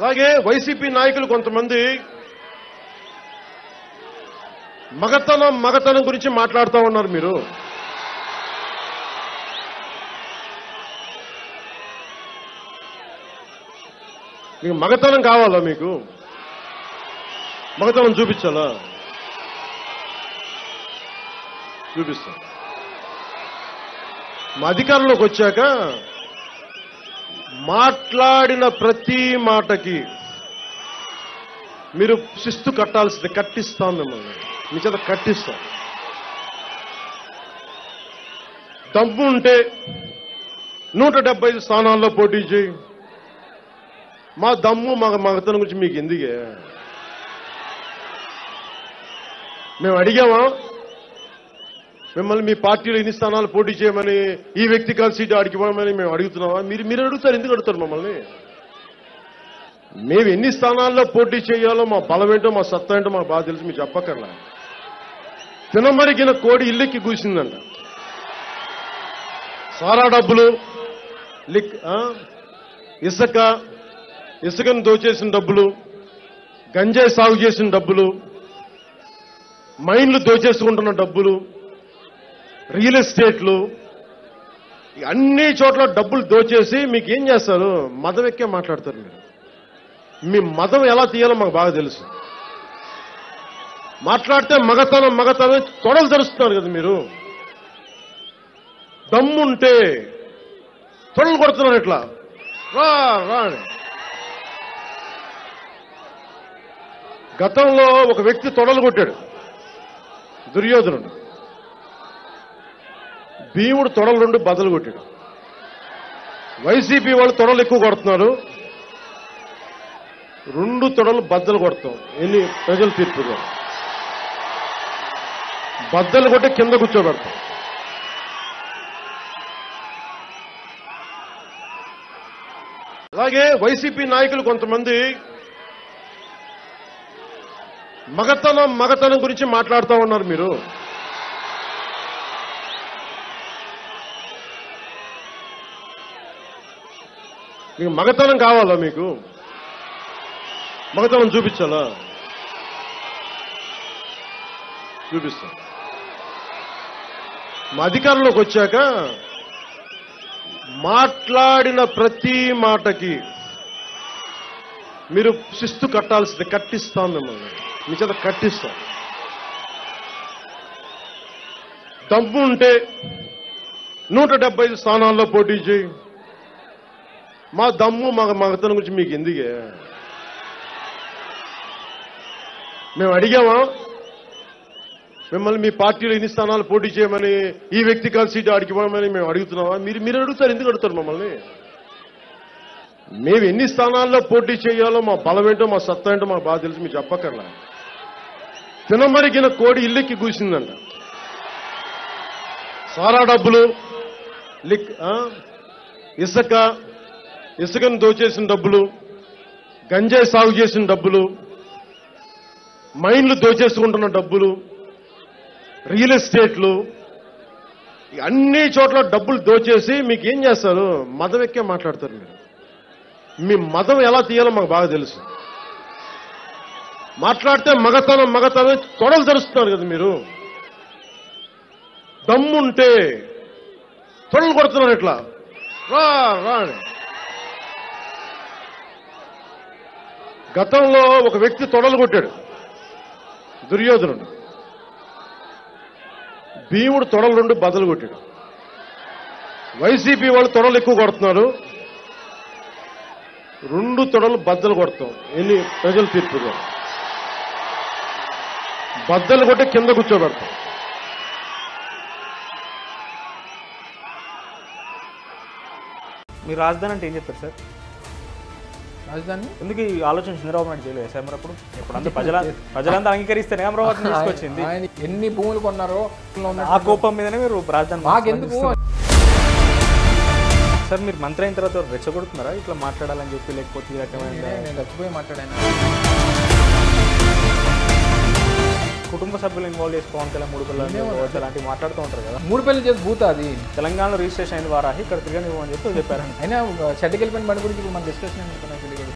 అలాగే వైసీపీ నాయకులు కొంతమంది మగతనం మగతనం గురించి మాట్లాడుతూ ఉన్నారు మీరు మీకు మగతనం కావాలా మీకు మగతనం చూపించాలా చూపిస్తాం మా అధికారంలోకి వచ్చాక మాట్లాడిన ప్రతి మాటకి మీరు శిస్తు కట్టాల్సింది కట్టిస్తాం మిమ్మల్ని మీ చేత కట్టిస్తాం దమ్ము ఉంటే నూట డెబ్బై ఐదు స్థానాల్లో పోటీ చేయి మా దమ్ము మా మగతనం గురించి మీకు ఎందుకే మేము అడిగామా మిమ్మల్ని మీ పార్టీలో ఎన్ని స్థానాలు పోటీ చేయమని ఈ వ్యక్తి కాదు సీటు ఆడికి ఇవ్వమని మేము అడుగుతున్నామా మీరు మీరు అడుగుతారు ఎందుకు అడుగుతారు మమ్మల్ని మేము ఎన్ని స్థానాల్లో పోటీ చేయాలో మా బలం ఏంటో మా సత్తా ఏంటో మాకు బాగా తెలుసు మీరు చెప్పక్కర్లా తినమరిగిన కోడి ఇల్లెక్కి కూసిందంట సారా డబ్బులు లిక్ ఆ? ఇసుక ఇసుకను దోచేసిన డబ్బులు గంజాయి సాగు చేసిన డబ్బులు మైన్లు దోచేసుకుంటున్న డబ్బులు రియల్ ఎస్టేట్లు ఈ అన్ని చోట్ల డబ్బులు దోచేసి మీకు ఏం చేస్తారు మదం ఎక్కే మాట్లాడతారు మీరు మీ మదం ఎలా తీయాలో మాకు బాగా తెలుసు మాట్లాడితే మగతనం మగతనం తొడలు తెరుస్తున్నారు కదా మీరు దమ్ముంటే తొడలు కొడుతున్నారు ఇట్లా రా రా అని. గతంలో ఒక వ్యక్తి తొడలు కొట్టాడు దుర్యోధనుడు భీముడు తొడలు రెండు బదులు కొట్టాడు వైసీపీ వాళ్ళు తొడలు ఎక్కువ కొడుతున్నారు రెండు తొడలు బద్దలు కొడతాం ఎన్ని ప్రజల తీర్పుగా బద్దలు కొట్టి కింద కూర్చోబెడతాం అలాగే వైసీపీ నాయకులు కొంతమంది మగతనం మగతనం గురించి మాట్లాడుతూ ఉన్నారు మీరు మీకు మగతనం కావాలా మీకు మగతనం చూపించాలా చూపిస్తాం మా అధికారంలోకి వచ్చాక మాట్లాడిన ప్రతి మాటకి మీరు శిస్తు కట్టాల్సింది కట్టిస్తాం మిమ్మల్ని మీ చేత కట్టిస్తాం దమ్ము ఉంటే నూట డెబ్బై ఐదు స్థానాల్లో పోటీ చేయి మా దమ్ము మా మగతనం గురించి మీకు ఎందుకే మేము అడిగామా మిమ్మల్ని మీ పార్టీలో ఎన్ని స్థానాలు పోటీ చేయమని ఈ వ్యక్తి కాదు సీటు ఆడికి ఇవ్వమని మేము అడుగుతున్నామా మీరు మీరు అడుగుతారు ఎందుకు అడుగుతారు మమ్మల్ని మేము ఎన్ని స్థానాల్లో పోటీ చేయాలో మా బలం ఏంటో మా సత్తా ఏంటో మాకు బాగా తెలుసు మీరు చెప్పక్కర్లా తినమరిగిన కోడి ఇల్లెక్కి కూసిందంట సారా డబ్బులు లిక్ ఆ? ఇసుక ఇసుకను దోచేసిన డబ్బులు గంజాయి సాగు చేసిన డబ్బులు మైన్లు దోచేసుకుంటున్న డబ్బులు రియల్ ఎస్టేట్లు ఈ అన్ని చోట్ల డబ్బులు దోచేసి మీకు ఏం చేస్తారు మదం ఎక్కే మాట్లాడతారు మీరు మీ మదం ఎలా తీయాలో మాకు బాగా తెలుసు మాట్లాడితే మగతనం మగతనం తొడలు తెరుస్తున్నారు కదా మీరు దమ్ముంటే తొడలు కొడుతున్నారు ఇట్లా రా రా అని. గతంలో ఒక వ్యక్తి తొడలు కొట్టాడు దుర్యోధనుడు భీముడు తొడలు రెండు బదులు కొట్టాడు వైసీపీ వాళ్ళు తొడలు ఎక్కువ కొడుతున్నారు రెండు తొడలు బద్దలు కొడతాం ఎన్ని ప్రజల తీర్పుగా బద్దలు కొట్టి కింద కూర్చోబెడతాం మీరు రాజధాని అంటే ఏం చెప్తారు సార్ రాజధాని ఎందుకు ఈ ఆలోచన చంద్రబాబు నాయుడు చేయలేదు సార్ మరి అప్పుడు ఇప్పుడు అందరూ ప్రజల ప్రజలంతా అంగీకరిస్తేనే అమరావతిని తీసుకొచ్చింది ఆయన ఎన్ని భూములు కొన్నారో ఆ కోపం మీదనే మీరు రాజధాని మాకెందుకు సార్ మీరు మంత్రి అయిన తర్వాత రెచ్చగొడుతున్నారా ఇట్లా మాట్లాడాలని చెప్పి లేకపోతే ఈ రకమైన నేను చచ్చిపోయి మాట్లాడాను కుటుంబ సభ్యులు ఇన్వాల్వ్ చేసి పవన్ కళ్యాణ్ మూడు పిల్లలు కావచ్చు, అలాంటివి మాట్లాడుతూ ఉంటారు కదా మూడు పెళ్లి చేసి భూత అది తెలంగాణలో రిజిస్ట్రేషన్ అయిన వారాహి ఇక్కడ తిరగనివ్వమని చెప్పి చెప్పారండి అయినా షెడ్కి వెళ్ళిపోయిన బండి గురించి ఇప్పుడు మన డిస్కషన్ ఎందుకు నాకు తెలియదు